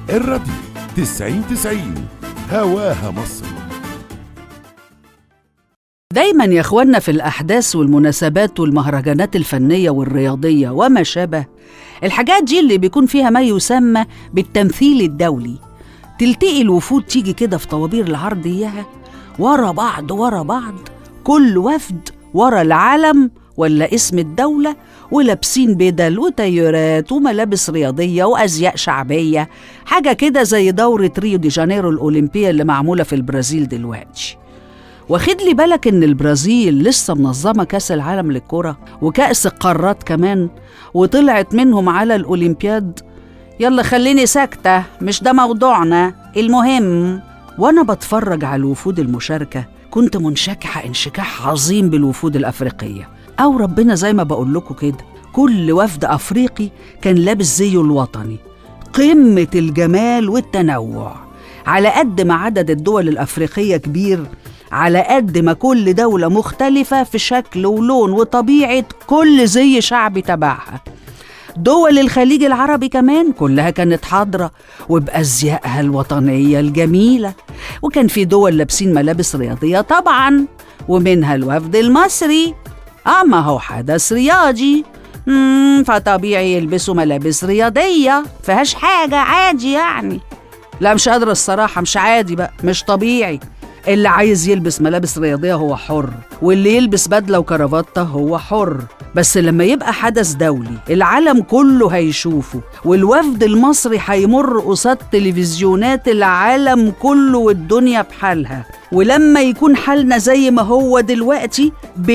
الراديو تسعين تسعين هواها مصر دايما يا اخوانا في الأحداث والمناسبات والمهرجانات الفنية والرياضية وما شابه الحاجات دي اللي بيكون فيها ما يسمى بالتمثيل الدولي تلتقي الوفود تيجي كده في طوابير العرض إياها ورا بعض ورا بعض كل وفد ورا العلم ولا اسم الدولة ولابسين بدل وتيارات وملابس رياضية وأزياء شعبية حاجة كده زي دورة ريو دي جانيرو الأولمبية اللي معمولة في البرازيل دلوقتي واخد لي بالك ان البرازيل لسه منظمه كاس العالم للكره وكاس القارات كمان وطلعت منهم على الاولمبياد يلا خليني ساكته مش ده موضوعنا المهم وانا بتفرج على الوفود المشاركه كنت منشكحه انشكاح عظيم بالوفود الافريقيه او ربنا زي ما بقول لكم كده كل وفد افريقي كان لابس زيه الوطني قمه الجمال والتنوع على قد ما عدد الدول الافريقيه كبير على قد ما كل دولة مختلفة في شكل ولون وطبيعة كل زي شعبي تبعها دول الخليج العربي كمان كلها كانت حاضرة وبأزيائها الوطنية الجميلة وكان في دول لابسين ملابس رياضية طبعا ومنها الوفد المصري أما هو حدث رياضي مم فطبيعي يلبسوا ملابس رياضية فيهاش حاجة عادي يعني لا مش قادرة الصراحة مش عادي بقى مش طبيعي اللي عايز يلبس ملابس رياضية هو حر واللي يلبس بدلة وكرافتة هو حر بس لما يبقى حدث دولي العالم كله هيشوفه والوفد المصري هيمر قصاد تلفزيونات العالم كله والدنيا بحالها ولما يكون حالنا زي ما هو دلوقتي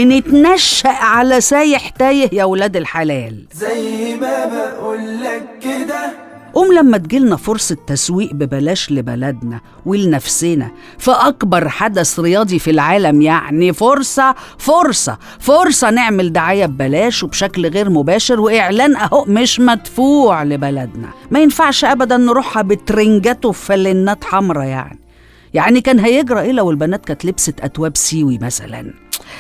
بنتنشأ على سايح تايه يا ولاد الحلال زي ما بقولك كده قوم لما تجيلنا فرصة تسويق ببلاش لبلدنا ولنفسنا في أكبر حدث رياضي في العالم يعني فرصة فرصة فرصة نعمل دعاية ببلاش وبشكل غير مباشر وإعلان أهو مش مدفوع لبلدنا ما ينفعش أبدا نروحها بترنجات وفلنات حمرا يعني يعني كان هيجرى إيه لو البنات كانت لبست أتواب سيوي مثلاً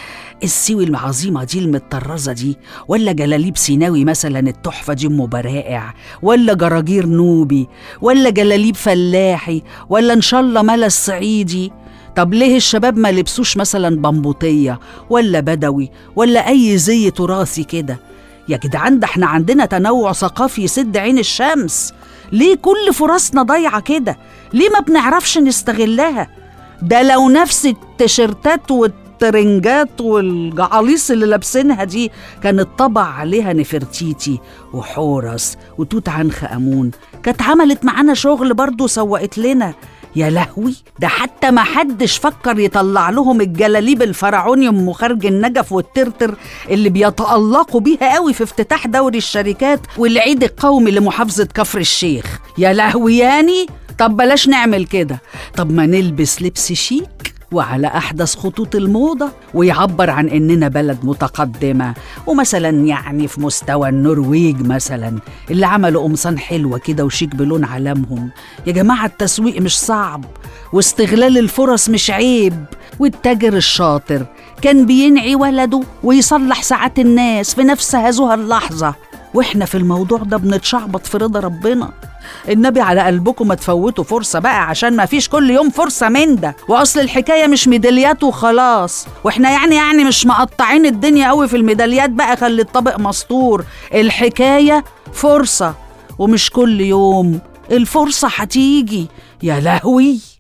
السيوي العظيمة دي المطرزة دي ولا جلاليب سيناوي مثلا التحفة دي أم برائع ولا جراجير نوبي ولا جلاليب فلاحي ولا إن شاء الله ملا الصعيدي طب ليه الشباب ما لبسوش مثلا بمبوطية ولا بدوي ولا أي زي تراثي كده يا جدعان ده احنا عندنا تنوع ثقافي يسد عين الشمس ليه كل فرصنا ضايعة كده ليه ما بنعرفش نستغلها ده لو نفس التيشيرتات والترنجات والجعاليص اللي لابسينها دي كانت طبع عليها نفرتيتي وحورس وتوت عنخ امون كانت عملت معانا شغل برضه سوقت لنا يا لهوي ده حتى ما حدش فكر يطلع لهم الجلاليب الفرعوني ام خارج النجف والترتر اللي بيتألقوا بيها قوي في افتتاح دوري الشركات والعيد القومي لمحافظة كفر الشيخ يا لهوي يعني طب بلاش نعمل كده طب ما نلبس لبس شيك وعلى أحدث خطوط الموضة ويعبر عن إننا بلد متقدمة ومثلا يعني في مستوى النرويج مثلا اللي عملوا قمصان حلوة كده وشيك بلون علامهم يا جماعة التسويق مش صعب واستغلال الفرص مش عيب والتاجر الشاطر كان بينعي ولده ويصلح ساعات الناس في نفس هذه اللحظة واحنا في الموضوع ده بنتشعبط في رضا ربنا النبي على قلبكم ما تفوتوا فرصة بقى عشان ما فيش كل يوم فرصة من ده وأصل الحكاية مش ميداليات وخلاص واحنا يعني يعني مش مقطعين الدنيا قوي في الميداليات بقى خلي الطبق مسطور الحكاية فرصة ومش كل يوم الفرصة هتيجي يا لهوي